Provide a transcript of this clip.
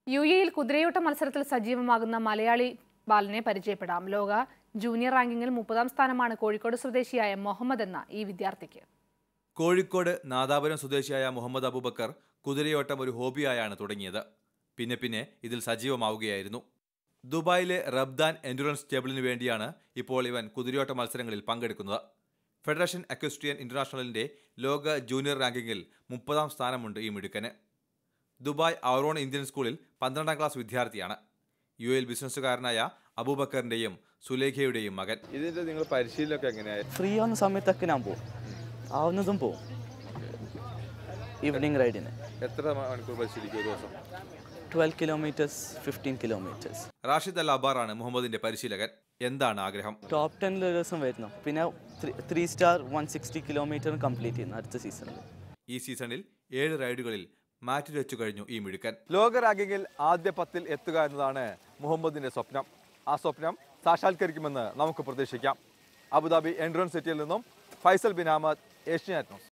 U എയിൽ കുതിരയോട്ട മത്സരത്തിൽ സജീവമാകുന്ന മലയാളി ബാലനെ പരിചയപ്പെടാം ലോക ജൂനിയർ റാങ്കിങ്ങിൽ മുപ്പതാം സ്ഥാനമാണ് കോഴിക്കോട് സ്വദേശിയായ മുഹമ്മദ് എന്ന ഈ വിദ്യാർത്ഥിക്ക് കോഴിക്കോട് നാദാപുരം സ്വദേശിയായ മുഹമ്മദ് അബൂബക്കർ കുതിരയോട്ടം ഒരു ഹോബിയായാണ് തുടങ്ങിയത് പിന്നെ പിന്നെ ഇതിൽ സജീവമാവുകയായിരുന്നു ദുബായിലെ റബ്ദാൻ എൻഡുറൻസ് ടേബിളിന് വേണ്ടിയാണ് ഇപ്പോൾ ഇവൻ കുതിരയോട്ട മത്സരങ്ങളിൽ പങ്കെടുക്കുന്നത് ഫെഡറേഷൻ അക്വസ്ട്രിയൻ ഇന്റർനാഷണലിന്റെ ലോക ജൂനിയർ റാങ്കിങ്ങിൽ മുപ്പതാം സ്ഥാനമുണ്ട് ഈ മിടുക്കന് ദുബായ് ഔറോൺ ഇന്ത്യൻ സ്കൂളിൽ പന്ത്രണ്ടാം ക്ലാസ് വിദ്യാർത്ഥിയാണ് യു എൽ ബിസിനസ്സുകാരനായ അബൂബക്കറിന്റെയും സുലേഖയുടെയും മകൻ ഇതിന്റെ നിങ്ങൾ പരിശീലനമൊക്കെ എങ്ങനെയായിരുന്നു ഫ്രീ ആവുന്ന സമയത്തൊക്കെ ഞാൻ പോവും ആവുന്നതും പോവും ഈവനിങ് റൈഡിന് എത്ര മണിക്കൂർ പരിശീലിക്കും ഒരു ദിവസം twelve kilometres fifteen kilometres Rashid Al അബാറാണ് മുഹമ്മദിന്റെ പരിശീലകൻ എന്താണ് ആഗ്രഹം ടോപ്പ് ടെന്നിൽ ഒരു ദിവസം വരുന്നു പിന്നെ three star one sixty kilometre complete ചെയ്യുന്നു അടുത്ത സീസണിൽ ഈ സീസണിൽ ഏഴ് റൈഡുകളിൽ മാറ്റിവെച്ചു കഴിഞ്ഞു ഈ മിടുക്കൻ ലോക റാങ്കിങ്ങിൽ ആദ്യ പത്തിൽ എത്തുക എന്നതാണ് മുഹമ്മദിന്റെ സ്വപ്നം ആ സ്വപ്നം സാക്ഷാത്കരിക്കുമെന്ന് നമുക്ക് പ്രതീക്ഷിക്കാം അബുദാബി എൻട്രൻസ് സിറ്റിയിൽ നിന്നും ഫൈസൽ ബിൻ അഹമ്മദ് ഏഷ്യൻ ന്യൂസ്